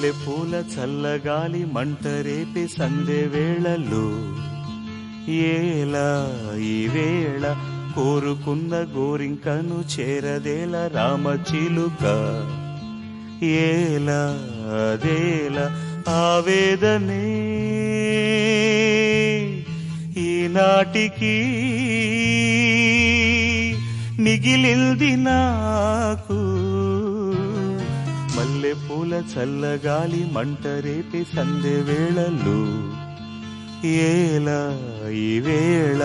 మల్లెపూల చల్లగాలి మంట రేపే సందె వేళలో ఏలా ఈ వేళ కోరుకున్న గోరింకను చేరదేల రామచిలుక ఏలా అదేలా ఆవేదనే ఈనాటికి మిగిలింది నాకు మల్లెపూల చల్లగాలి మంట రేపే సందె వేళలు ఏలా ఈ వేళ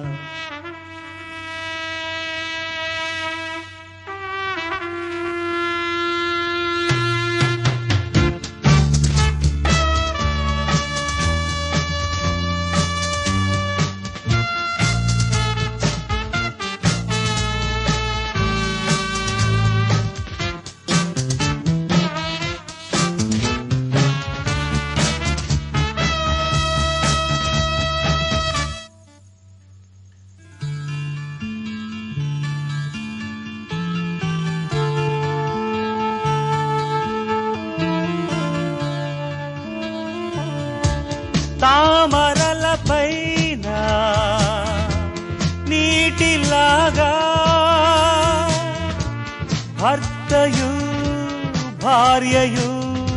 తామరల పైన నీటిలాగా భర్తయు భార్యయు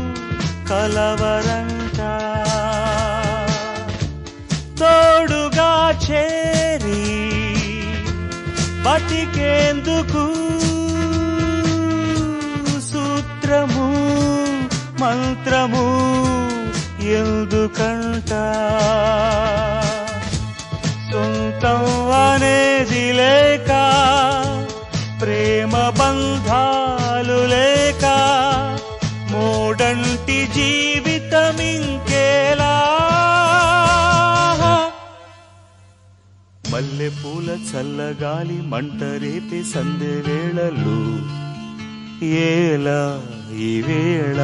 కలవరంట తోడుగా చేరి బతికేందుకు సూత్రము మంత్రము ఎందుకంట సొంతం అనేది లేక ప్రేమ బంధాలు లేక మూడంటి జీవితం ఇంకేలా మల్లెపూల చల్లగాలి మంట రేపే సందె వేళలు ఏలా ఈ వేళ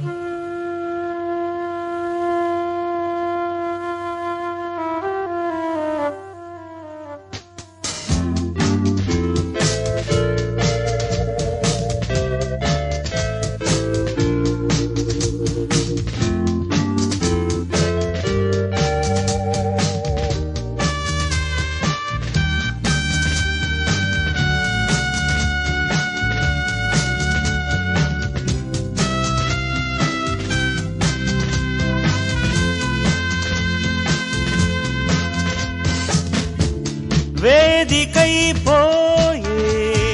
వేదికైపోయే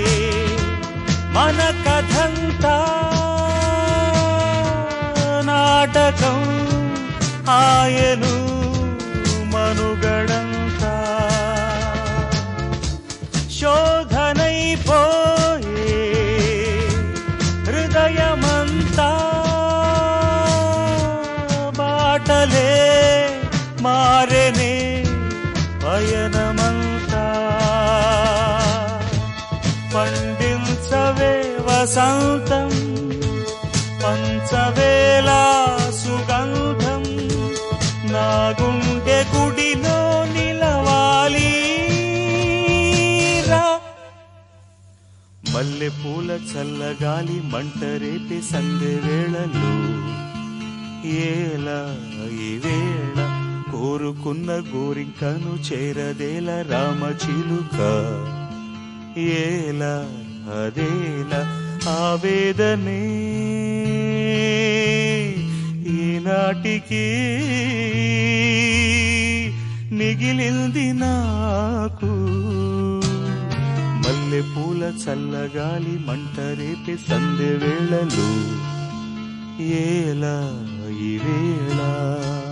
మన కథంతా నాటకం ఆయను మనుగడంతా శోధనైపోయే హృదయమంతా బాటలే మారెనే పయనమంతా పండించవే వసంతం పంచవేలా సుగంధం నా గుండె గుడిలో నిలవాలి రా మల్లెపూల చల్లగాలి మంట రేపే సందె వేళలు ఏలా ఈ వేళ కోరుకున్న గోరింకను చేరదేల రామచిలుక ఏలా అదేలా ఆవేదనే ఈనాటికి మిగిలింది నాకు మల్లెపూల చల్లగాలి మంట రేపే సందె వేళలు ఏలా ఈ వేళ